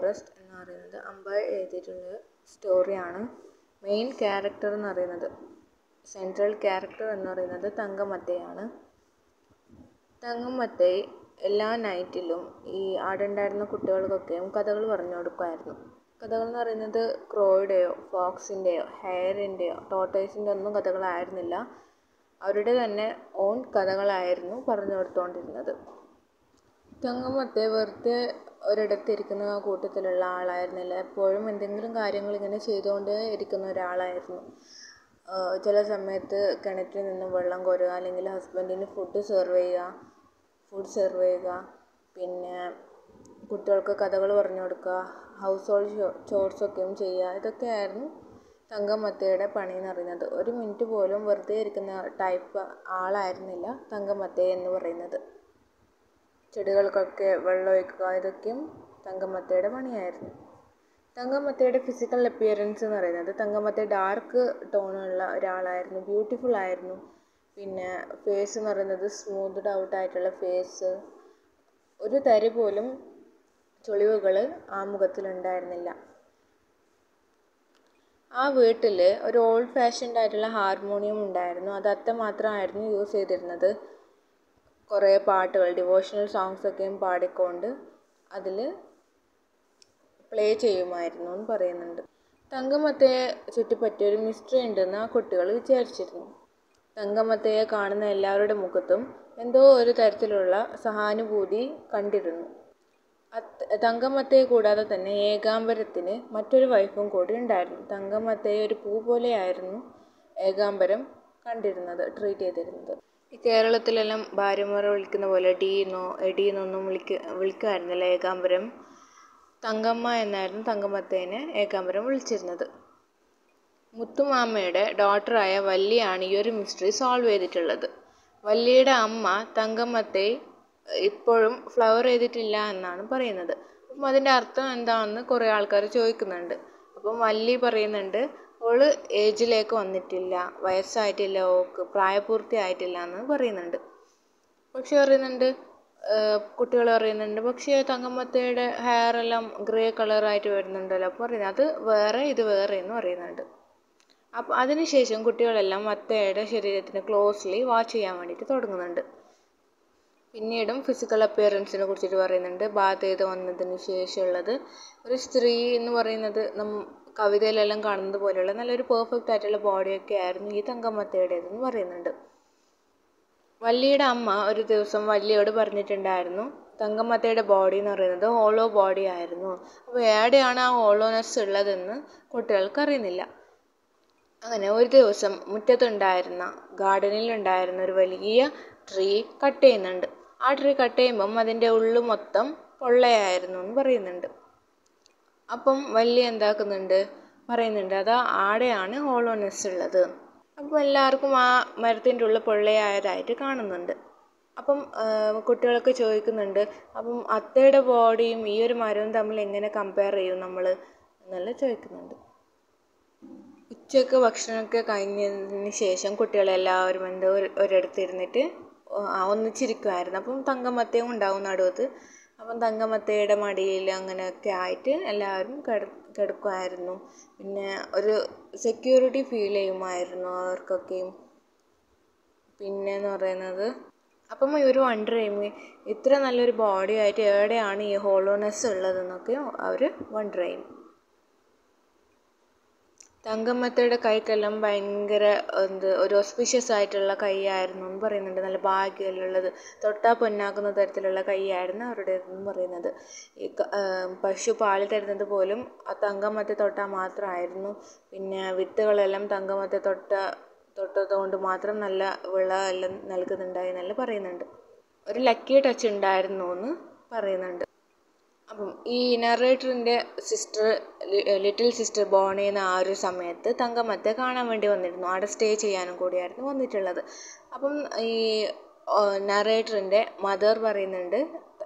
forest എന്ന് പറയുന്നത് അമ്പാഴ് എഴുതിയിട്ടുള്ള സ്റ്റോറിയാണ് മെയിൻ ക്യാരക്ടർ എന്ന് പറയുന്നത് സെൻട്രൽ ക്യാരക്ടർ എന്ന് പറയുന്നത് തങ്കമത്തയാണ് തങ്കമത്തൈ എല്ലാ നൈറ്റിലും ഈ അവിടെ ഉണ്ടായിരുന്ന കുട്ടികൾക്കൊക്കെയും കഥകൾ പറഞ്ഞു കൊടുക്കുമായിരുന്നു കഥകൾ എന്ന് പറയുന്നത് ക്രോയുടെയോ ഫോക്സിൻ്റെയോ ഹെയറിൻ്റെയോ ടോട്ടേഴ്സിൻ്റെ ഒന്നും കഥകളായിരുന്നില്ല അവരുടെ തന്നെ ഓൺ കഥകളായിരുന്നു പറഞ്ഞു കൊടുത്തുകൊണ്ടിരുന്നത് തങ്കമത്തെ വെറുതെ ഒരിടത്തിരിക്കുന്ന കൂട്ടത്തിലുള്ള ആളായിരുന്നില്ല എപ്പോഴും എന്തെങ്കിലും കാര്യങ്ങൾ ഇങ്ങനെ ചെയ്തുകൊണ്ടേ ഇരിക്കുന്ന ഒരാളായിരുന്നു ചില സമയത്ത് കിണറ്റിൽ നിന്ന് വെള്ളം കോരുക അല്ലെങ്കിൽ ഹസ്ബൻഡിന് ഫുഡ് സെർവ് ചെയ്യുക ഫുഡ് സെർവ് ചെയ്യുക പിന്നെ കുട്ടികൾക്ക് കഥകൾ പറഞ്ഞു കൊടുക്കുക ഹൗസ് ഹോൾഡ് ചോർസൊക്കെയും ചെയ്യുക ഇതൊക്കെയായിരുന്നു തങ്കമത്തയുടെ പണി എന്ന് പറയുന്നത് ഒരു മിനിറ്റ് പോലും വെറുതെ ഇരിക്കുന്ന ടൈപ്പ് ആളായിരുന്നില്ല തങ്കമത്ത എന്ന് പറയുന്നത് ചെടികൾക്കൊക്കെ വെള്ളമൊഴിക്കുക ഇതൊക്കെയും തങ്കമത്തയുടെ പണിയായിരുന്നു തങ്കമത്തയുടെ ഫിസിക്കൽ അപ്പിയറൻസ് എന്ന് പറയുന്നത് തങ്കമത്ത ഡാർക്ക് ടോണുള്ള ഒരാളായിരുന്നു ബ്യൂട്ടിഫുൾ ആയിരുന്നു പിന്നെ ഫേസ് എന്ന് പറയുന്നത് സ്മൂത്ത്ഡ് ഔട്ട് ആയിട്ടുള്ള ഫേസ് ഒരു തരി പോലും ചുളിവുകൾ ആ മുഖത്തിലുണ്ടായിരുന്നില്ല ആ വീട്ടിൽ ഒരു ഓൾഡ് ഫാഷൻഡ് ആയിട്ടുള്ള ഹാർമോണിയം ഉണ്ടായിരുന്നു അത് അത്ത മാത്രമായിരുന്നു യൂസ് ചെയ്തിരുന്നത് കുറേ പാട്ടുകൾ ഡിവോഷണൽ സോങ്സൊക്കെയും പാടിക്കൊണ്ട് അതിൽ പ്ലേ ചെയ്യുമായിരുന്നു എന്ന് പറയുന്നുണ്ട് തങ്കമത്തയെ ചുറ്റിപ്പറ്റി ഒരു മിസ്റ്ററി ഉണ്ടെന്ന് ആ കുട്ടികൾ വിചാരിച്ചിരുന്നു തങ്കമത്തയെ കാണുന്ന എല്ലാവരുടെ മുഖത്തും എന്തോ ഒരു തരത്തിലുള്ള സഹാനുഭൂതി കണ്ടിരുന്നു തങ്കമത്തയെ കൂടാതെ തന്നെ ഏകാംബരത്തിന് മറ്റൊരു വൈഫും കൂടി ഉണ്ടായിരുന്നു തങ്കമത്തയെ ഒരു പൂ പോലെയായിരുന്നു ഏകാംബരം കണ്ടിരുന്നത് ട്രീറ്റ് ചെയ്തിരുന്നത് ഈ കേരളത്തിലെല്ലാം ഭാര്യമാരെ വിളിക്കുന്ന പോലെ ഡീന്നോ എടീന്നൊന്നും വിളിക്ക വിളിക്കുമായിരുന്നില്ല ഏകാംബരം തങ്കമ്മ എന്നായിരുന്നു തങ്കമത്തേനെ ഏകാംബരം വിളിച്ചിരുന്നത് മുത്തുമാമയുടെ ഡോട്ടറായ വല്ലിയാണ് ഈ ഒരു മിസ്റ്ററി സോൾവ് ചെയ്തിട്ടുള്ളത് വല്ലിയുടെ അമ്മ തങ്കമ്മത്തെ ഇപ്പോഴും ഫ്ലവർ ചെയ്തിട്ടില്ല എന്നാണ് പറയുന്നത് അപ്പം അതിൻ്റെ അർത്ഥം എന്താണെന്ന് കുറേ ആൾക്കാർ ചോദിക്കുന്നുണ്ട് അപ്പം വല്ലി പറയുന്നുണ്ട് ഓള് ഏജിലേക്ക് വന്നിട്ടില്ല വയസ്സായിട്ടില്ല ഓക്ക് പ്രായപൂർത്തി ആയിട്ടില്ല എന്ന് പറയുന്നുണ്ട് പക്ഷെ പറയുന്നുണ്ട് കുട്ടികൾ പറയുന്നുണ്ട് പക്ഷേ തങ്കമ്മത്തയുടെ ഹെയർ എല്ലാം ഗ്രേ കളറായിട്ട് വരുന്നുണ്ടല്ലോ അപ്പോൾ പറയുന്നത് അത് വേറെ ഇത് വേറെ എന്ന് പറയുന്നുണ്ട് അപ്പോൾ അതിനുശേഷം കുട്ടികളെല്ലാം അത്തയുടെ ശരീരത്തിന് ക്ലോസ്ലി വാച്ച് ചെയ്യാൻ വേണ്ടിയിട്ട് തുടങ്ങുന്നുണ്ട് പിന്നീടും ഫിസിക്കൽ അപ്പിയറൻസിനെ കുറിച്ചിട്ട് പറയുന്നുണ്ട് ബാത്ത് ചെയ്ത് വന്നതിന് ശേഷമുള്ളത് ഒരു സ്ത്രീ എന്ന് പറയുന്നത് നം കവിതയിലെല്ലാം കാണുന്നത് പോലെയുള്ള നല്ലൊരു പെർഫെക്റ്റ് ആയിട്ടുള്ള ബോഡിയൊക്കെ ആയിരുന്നു ഈ തങ്കമ്മത്തയുടേതെന്ന് പറയുന്നുണ്ട് വല്ലിയുടെ അമ്മ ഒരു ദിവസം വല്ലിയോട് പറഞ്ഞിട്ടുണ്ടായിരുന്നു തങ്കമ്മത്തയുടെ ബോഡി എന്ന് പറയുന്നത് ഹോളോ ബോഡി ആയിരുന്നു അപ്പോൾ എവിടെയാണ് ആ ഹോളോനെസ് ഉള്ളതെന്ന് കുട്ടികൾക്ക് അറിയുന്നില്ല അങ്ങനെ ഒരു ദിവസം മുറ്റത്തുണ്ടായിരുന്ന ഗാർഡനിലുണ്ടായിരുന്ന ഒരു വലിയ ട്രീ കട്ട് ചെയ്യുന്നുണ്ട് ആ ട്രീ കട്ട് ചെയ്യുമ്പം അതിൻ്റെ ഉള്ളു മൊത്തം പൊള്ളയായിരുന്നു എന്ന് പറയുന്നുണ്ട് അപ്പം വലിയ എന്താക്കുന്നുണ്ട് പറയുന്നുണ്ട് അത് ആടെയാണ് ഹോളോനെസ് ഉള്ളത് അപ്പം എല്ലാവർക്കും ആ മരത്തിൻ്റെ ഉള്ളിൽ പൊള്ളയായതായിട്ട് കാണുന്നുണ്ട് അപ്പം കുട്ടികളൊക്കെ ചോദിക്കുന്നുണ്ട് അപ്പം അത്തയുടെ ബോഡിയും ഈ ഒരു മരവും തമ്മിൽ എങ്ങനെ കമ്പയർ ചെയ്യും നമ്മൾ എന്നെല്ലാം ചോദിക്കുന്നുണ്ട് ഉച്ചയ്ക്ക് ഭക്ഷണമൊക്കെ കഴിഞ്ഞതിന് ശേഷം കുട്ടികളെല്ലാവരും എന്തോ ഒരിടത്ത് ഇരുന്നിട്ട് ഒന്നിച്ചിരിക്കുമായിരുന്നു അപ്പം തങ്കമത്തയും ഉണ്ടാവും നടുവത്ത് അപ്പം തങ്കമത്തയുടെ മടിയിൽ അങ്ങനെയൊക്കെ ആയിട്ട് എല്ലാവരും കിട കിടക്കുമായിരുന്നു പിന്നെ ഒരു സെക്യൂരിറ്റി ഫീൽ ചെയ്യുമായിരുന്നു അവർക്കൊക്കെയും പിന്നെ എന്ന് പറയുന്നത് അപ്പം ഇവർ വണ്ടർ ചെയ്യും ഇത്ര നല്ലൊരു ബോഡി ആയിട്ട് എവിടെയാണ് ഈ ഹോളോനെസ് ഉള്ളതെന്നൊക്കെ അവർ വണ്ടർ ചെയ്യും തങ്കമ്മത്തയുടെ കൈക്കെല്ലാം ഭയങ്കര എന്ത് ഒരു ഓസ്പീഷ്യസ് ആയിട്ടുള്ള കൈയായിരുന്നു എന്ന് പറയുന്നുണ്ട് നല്ല ഭാഗ്യമുള്ളത് തൊട്ടാൽ പൊന്നാക്കുന്ന തരത്തിലുള്ള കൈയായിരുന്നു അവരുടേതെന്ന് പറയുന്നത് ഈ പശു പാല് തരുന്നത് പോലും ആ തങ്കമ്മത്തെ തൊട്ടാൽ മാത്രമായിരുന്നു പിന്നെ വിത്തുകളെല്ലാം തങ്കമ്മത്തെ തൊട്ട തൊട്ടത് കൊണ്ട് മാത്രം നല്ല വിള എല്ലാം നൽകുന്നുണ്ടായി എന്നെല്ലാം പറയുന്നുണ്ട് ഒരു ലക്കി ടച്ച് ഉണ്ടായിരുന്നു എന്ന് പറയുന്നുണ്ട് അപ്പം ഈ നറേറ്ററിൻ്റെ സിസ്റ്റർ ലിറ്റിൽ സിസ്റ്റർ ബോൺ ചെയ്യുന്ന ആ ഒരു സമയത്ത് തങ്കമ്മത്തെ കാണാൻ വേണ്ടി വന്നിരുന്നു അവിടെ സ്റ്റേ ചെയ്യാനും കൂടിയായിരുന്നു വന്നിട്ടുള്ളത് അപ്പം ഈ നറേറ്ററിൻ്റെ മദർ പറയുന്നുണ്ട്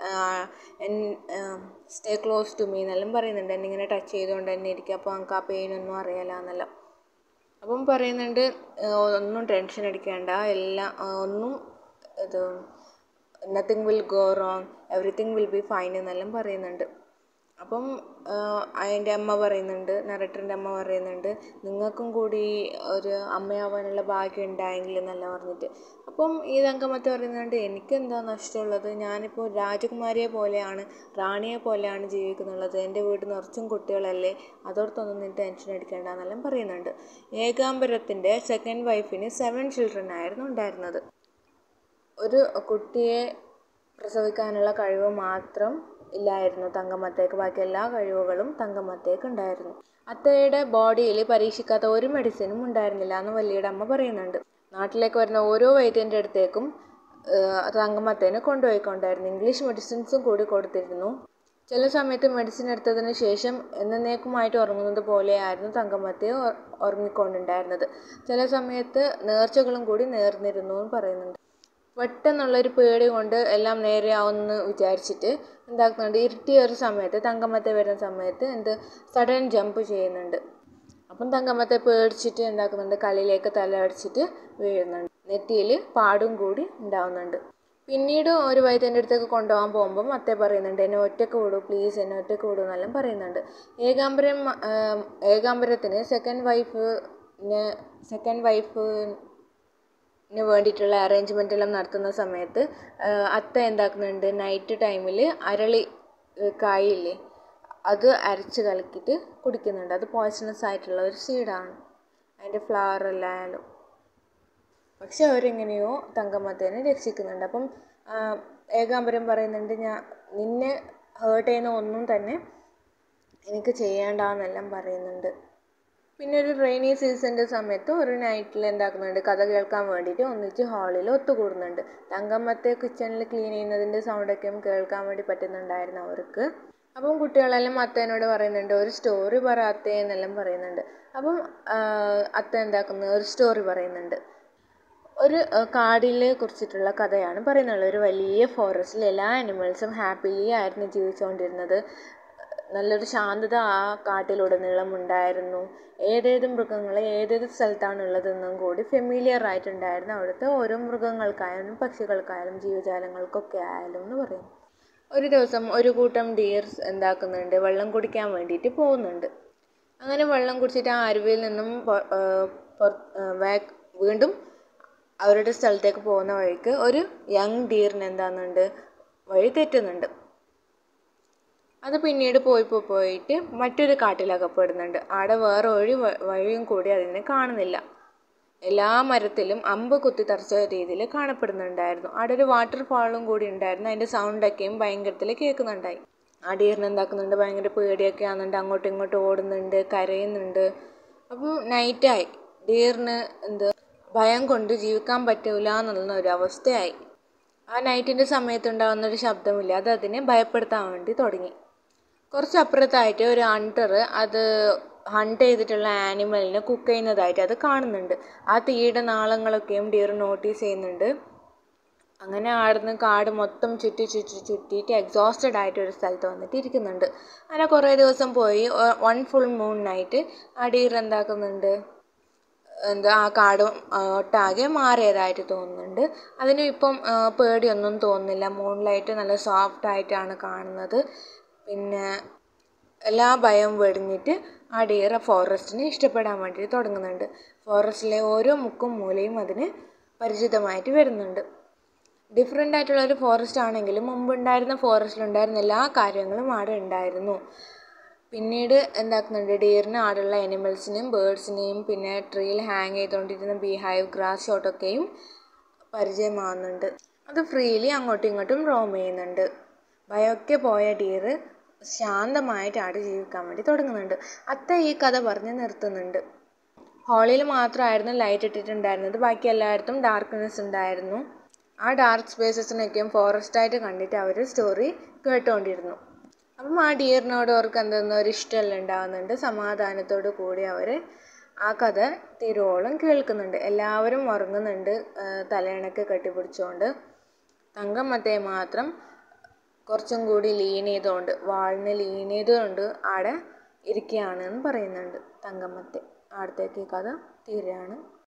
സ്റ്റേ ക്ലോസ് ടു മീ എന്നെല്ലാം പറയുന്നുണ്ട് എന്നെ ഇങ്ങനെ ടച്ച് ചെയ്തുകൊണ്ട് തന്നെ ഇരിക്കുക അപ്പോൾ നമുക്ക് ആ പെയിനൊന്നും അറിയില്ല എന്നെല്ലാം അപ്പം പറയുന്നുണ്ട് ഒന്നും ടെൻഷൻ അടിക്കേണ്ട എല്ലാം ഒന്നും ഇത് nothing will go wrong everything will be fine എന്നെല്ലാം പറയുന്നുണ്ട് അപ്പം അതിൻ്റെ അമ്മ പറയുന്നുണ്ട് നറേറ്ററിൻ്റെ അമ്മ പറയുന്നുണ്ട് നിങ്ങൾക്കും കൂടി ഒരു അമ്മയാവാനുള്ള ഭാഗ്യം ഉണ്ടായെങ്കിൽ എന്നല്ല പറഞ്ഞിട്ട് അപ്പം ഈ തങ്കമ്മത്തെ പറയുന്നുണ്ട് എനിക്കെന്താ നഷ്ടമുള്ളത് ഞാനിപ്പോൾ രാജകുമാരിയെ പോലെയാണ് റാണിയെ പോലെയാണ് ജീവിക്കുന്നുള്ളത് എൻ്റെ വീട് നിറച്ചും കുട്ടികളല്ലേ അതോർത്തൊന്നും നീ ടെൻഷൻ അടിക്കേണ്ട എന്നെല്ലാം പറയുന്നുണ്ട് ഏകാംബരത്തിൻ്റെ സെക്കൻഡ് വൈഫിന് സെവൻ ചിൽഡ്രൻ ആയിരുന്നു ഉണ്ടായിരുന്നത് ഒരു കുട്ടിയെ പ്രസവിക്കാനുള്ള കഴിവ് മാത്രം ഇല്ലായിരുന്നു തങ്കമ്മത്തേക്ക് ബാക്കി എല്ലാ കഴിവുകളും തങ്കമ്മത്തേക്ക് ഉണ്ടായിരുന്നു അത്തയുടെ ബോഡിയിൽ പരീക്ഷിക്കാത്ത ഒരു മെഡിസിനും ഉണ്ടായിരുന്നില്ല എന്ന് വലിയുടെ അമ്മ പറയുന്നുണ്ട് നാട്ടിലേക്ക് വരുന്ന ഓരോ വൈദ്യൻ്റെ അടുത്തേക്കും തങ്കമ്മത്തേനെ കൊണ്ടുപോയിക്കൊണ്ടായിരുന്നു ഇംഗ്ലീഷ് മെഡിസിൻസും കൂടി കൊടുത്തിരുന്നു ചില സമയത്ത് മെഡിസിൻ എടുത്തതിന് ശേഷം എന്നേക്കുമായിട്ട് ഉറങ്ങുന്നത് പോലെയായിരുന്നു തങ്കമ്മത്തെ ഉറങ്ങിക്കൊണ്ടുണ്ടായിരുന്നത് ചില സമയത്ത് നേർച്ചകളും കൂടി നേർന്നിരുന്നു എന്ന് പറയുന്നുണ്ട് പെട്ടെന്നുള്ളൊരു പേടി കൊണ്ട് എല്ലാം നേരെയാവുമെന്ന് വിചാരിച്ചിട്ട് എന്താക്കുന്നുണ്ട് ഇരുട്ടിയ ഒരു സമയത്ത് തങ്കമ്മത്തെ വരുന്ന സമയത്ത് എന്ത് സഡൻ ജമ്പ് ചെയ്യുന്നുണ്ട് അപ്പം തങ്കമ്മത്തെ പേടിച്ചിട്ട് എന്താക്കുന്നുണ്ട് കല്ലിലേക്ക് തല അടിച്ചിട്ട് വീഴുന്നുണ്ട് നെറ്റിയിൽ പാടും കൂടി ഉണ്ടാവുന്നുണ്ട് പിന്നീട് ഒരു വൈദ്യൻ്റെ അടുത്തേക്ക് കൊണ്ടുപോകാൻ പോകുമ്പം അത്തെ പറയുന്നുണ്ട് എന്നെ ഒറ്റക്ക് വിടൂ പ്ലീസ് എന്നെ ഒറ്റക്ക് വിടൂ എന്നെല്ലാം പറയുന്നുണ്ട് ഏകാംബരം ഏകാംബരത്തിന് സെക്കൻഡ് വൈഫിന് സെക്കൻഡ് വൈഫ് ന് വേണ്ടിയിട്ടുള്ള അറേഞ്ച്മെൻ്റ് എല്ലാം നടത്തുന്ന സമയത്ത് അത്ത എന്താക്കുന്നുണ്ട് നൈറ്റ് ടൈമിൽ അരളി കായില്ലേ അത് അരച്ച് കലക്കിയിട്ട് കുടിക്കുന്നുണ്ട് അത് പോയ്സണസ് ആയിട്ടുള്ള ഒരു സീഡാണ് അതിൻ്റെ ഫ്ലവർ എല്ലായാലും പക്ഷെ അവരെങ്ങനെയോ തങ്കമ്മത്തേനെ രക്ഷിക്കുന്നുണ്ട് അപ്പം ഏകാംബരം പറയുന്നുണ്ട് ഞാൻ നിന്നെ ഹേർട്ട് ചെയ്യുന്ന ഒന്നും തന്നെ എനിക്ക് ചെയ്യേണ്ടെന്നെല്ലാം പറയുന്നുണ്ട് പിന്നെ ഒരു റെയിനി സീസണിൻ്റെ സമയത്ത് ഒരു നൈറ്റിൽ എന്താക്കുന്നുണ്ട് കഥ കേൾക്കാൻ വേണ്ടിയിട്ട് ഒന്നിച്ച് ഹാളിൽ ഒത്തുകൂടുന്നുണ്ട് തങ്കമ്മത്തെ കിച്ചണിൽ ക്ലീൻ ചെയ്യുന്നതിൻ്റെ സൗണ്ടൊക്കെയും കേൾക്കാൻ വേണ്ടി പറ്റുന്നുണ്ടായിരുന്നു അവർക്ക് അപ്പം കുട്ടികളെല്ലാം അത്തേനോട് പറയുന്നുണ്ട് ഒരു സ്റ്റോറി പറ അത്തേ എന്നെല്ലാം പറയുന്നുണ്ട് അപ്പം അത്ത എന്താക്കുന്നത് ഒരു സ്റ്റോറി പറയുന്നുണ്ട് ഒരു കാടിനെ കുറിച്ചിട്ടുള്ള കഥയാണ് പറയുന്നത് ഒരു വലിയ ഫോറസ്റ്റിൽ എല്ലാ ആനിമൽസും ഹാപ്പിലി ആയിരുന്നു ജീവിച്ചുകൊണ്ടിരുന്നത് നല്ലൊരു ശാന്തത ആ കാട്ടിലുടനീളം ഉണ്ടായിരുന്നു ഏതേത് മൃഗങ്ങൾ ഏതേത് സ്ഥലത്താണ് ഉള്ളതെന്നും കൂടി ഫെമിലിയർ ആയിട്ടുണ്ടായിരുന്നു അവിടുത്തെ ഓരോ മൃഗങ്ങൾക്കായാലും പക്ഷികൾക്കായാലും ജീവജാലങ്ങൾക്കൊക്കെ ആയാലും എന്ന് പറയും ഒരു ദിവസം ഒരു കൂട്ടം ഡിയർസ് എന്താക്കുന്നുണ്ട് വെള്ളം കുടിക്കാൻ വേണ്ടിയിട്ട് പോകുന്നുണ്ട് അങ്ങനെ വെള്ളം കുടിച്ചിട്ട് ആ അരുവിയിൽ നിന്നും വീണ്ടും അവരുടെ സ്ഥലത്തേക്ക് പോകുന്ന വഴിക്ക് ഒരു യങ് ഡിയറിന് എന്താകുന്നുണ്ട് വഴി തെറ്റുന്നുണ്ട് അത് പിന്നീട് പോയി പോയി പോയിട്ട് മറ്റൊരു കാട്ടിലകപ്പെടുന്നുണ്ട് അവിടെ വേറെ ഒരു വഴിയും കൂടി അതിനെ കാണുന്നില്ല എല്ലാ മരത്തിലും അമ്പ് കുത്തി തറച്ച രീതിയിൽ കാണപ്പെടുന്നുണ്ടായിരുന്നു അവിടെ ഒരു വാട്ടർഫാളും കൂടി ഉണ്ടായിരുന്നു അതിൻ്റെ സൗണ്ടൊക്കെയും ഭയങ്കരത്തിൽ കേൾക്കുന്നുണ്ടായി ആ ഡിയറിന് എന്താക്കുന്നുണ്ട് ഭയങ്കര പേടിയൊക്കെ ആകുന്നുണ്ട് അങ്ങോട്ടും ഇങ്ങോട്ടും ഓടുന്നുണ്ട് കരയുന്നുണ്ട് അപ്പോൾ നൈറ്റായി ഡിയറിന് എന്ത് ഭയം കൊണ്ട് ജീവിക്കാൻ പറ്റൂല എന്നുള്ള ഒരു അവസ്ഥയായി ആ നൈറ്റിൻ്റെ സമയത്തുണ്ടാകുന്ന ഒരു ശബ്ദമില്ല അത് അതിനെ ഭയപ്പെടുത്താൻ വേണ്ടി തുടങ്ങി കുറച്ച് അപ്പുറത്തായിട്ട് ഒരു ഹണ്ടർ അത് ഹണ്ട് ചെയ്തിട്ടുള്ള ആനിമലിനെ കുക്ക് ചെയ്യുന്നതായിട്ട് അത് കാണുന്നുണ്ട് ആ തീയുടെ നാളങ്ങളൊക്കെയും ഡിയർ നോട്ടീസ് ചെയ്യുന്നുണ്ട് അങ്ങനെ ആടുന്ന് കാട് മൊത്തം ചുറ്റി ചുറ്റി ചുറ്റിയിട്ട് എക്സോസ്റ്റഡ് ആയിട്ട് ഒരു സ്ഥലത്ത് വന്നിട്ട് ഇരിക്കുന്നുണ്ട് അങ്ങനെ കുറേ ദിവസം പോയി വൺ ഫുൾ മൂൺ നൈറ്റ് ആ ഡിയർ എന്താക്കുന്നുണ്ട് എന്താ ആ കാട് ഒട്ടാകെ മാറിയതായിട്ട് തോന്നുന്നുണ്ട് അതിന് ഇപ്പം പേടിയൊന്നും തോന്നുന്നില്ല മൂൺ ലൈറ്റ് നല്ല സോഫ്റ്റ് ആയിട്ടാണ് കാണുന്നത് പിന്നെ എല്ലാ ഭയവും വെടിഞ്ഞിട്ട് ആ ഡിയർ ഫോറസ്റ്റിനെ ഇഷ്ടപ്പെടാൻ വേണ്ടി തുടങ്ങുന്നുണ്ട് ഫോറസ്റ്റിലെ ഓരോ മുക്കും മൂലയും അതിന് പരിചിതമായിട്ട് വരുന്നുണ്ട് ഡിഫറെൻ്റ് ആയിട്ടുള്ള ഒരു ഫോറസ്റ്റ് ആണെങ്കിലും മുമ്പുണ്ടായിരുന്ന ഫോറസ്റ്റിലുണ്ടായിരുന്ന എല്ലാ കാര്യങ്ങളും അവിടെ ഉണ്ടായിരുന്നു പിന്നീട് എന്താക്കുന്നുണ്ട് ഡിയറിന് ആടുള്ള അനിമൽസിനെയും ബേഡ്സിനെയും പിന്നെ ട്രീയിൽ ഹാങ് ചെയ്തുകൊണ്ടിരുന്ന ബീഹൈവ് ഗ്രാസ് ഷോട്ടൊക്കെയും പരിചയമാവുന്നുണ്ട് അത് ഫ്രീലി അങ്ങോട്ടും ഇങ്ങോട്ടും റോം ചെയ്യുന്നുണ്ട് ഭയമൊക്കെ പോയ ഡിയർ ശാന്തമായിട്ട് ആട് ജീവിക്കാൻ വേണ്ടി തുടങ്ങുന്നുണ്ട് അത്ത ഈ കഥ പറഞ്ഞ് നിർത്തുന്നുണ്ട് ഹാളിൽ മാത്രമായിരുന്നു ലൈറ്റ് ഇട്ടിട്ടുണ്ടായിരുന്നത് ബാക്കി എല്ലായിടത്തും ഡാർക്ക്നെസ് ഉണ്ടായിരുന്നു ആ ഡാർക്ക് സ്പേസസിനൊക്കെയും ഫോറസ്റ്റായിട്ട് കണ്ടിട്ട് അവർ സ്റ്റോറി കേട്ടുകൊണ്ടിരുന്നു അപ്പം ആ ഡിയറിനോട് അവർക്ക് എന്തെന്നോ ഒരു ഇഷ്ടമെല്ലാം ഉണ്ടാകുന്നുണ്ട് സമാധാനത്തോടു കൂടി അവർ ആ കഥ തിരുവോളം കേൾക്കുന്നുണ്ട് എല്ലാവരും ഉറങ്ങുന്നുണ്ട് തലയിണക്ക് കെട്ടിപ്പിടിച്ചുകൊണ്ട് തങ്കമ്മത്തെ മാത്രം കുറച്ചും കൂടി ലീൻ ചെയ്തുകൊണ്ട് വാളിന് ലീൻ ചെയ്തുകൊണ്ട് ആടെ ഇരിക്കുകയാണ് എന്ന് പറയുന്നുണ്ട് തങ്കമ്മത്തെ ആടത്തേക്ക് ഈ കഥ തീരുകയാണ്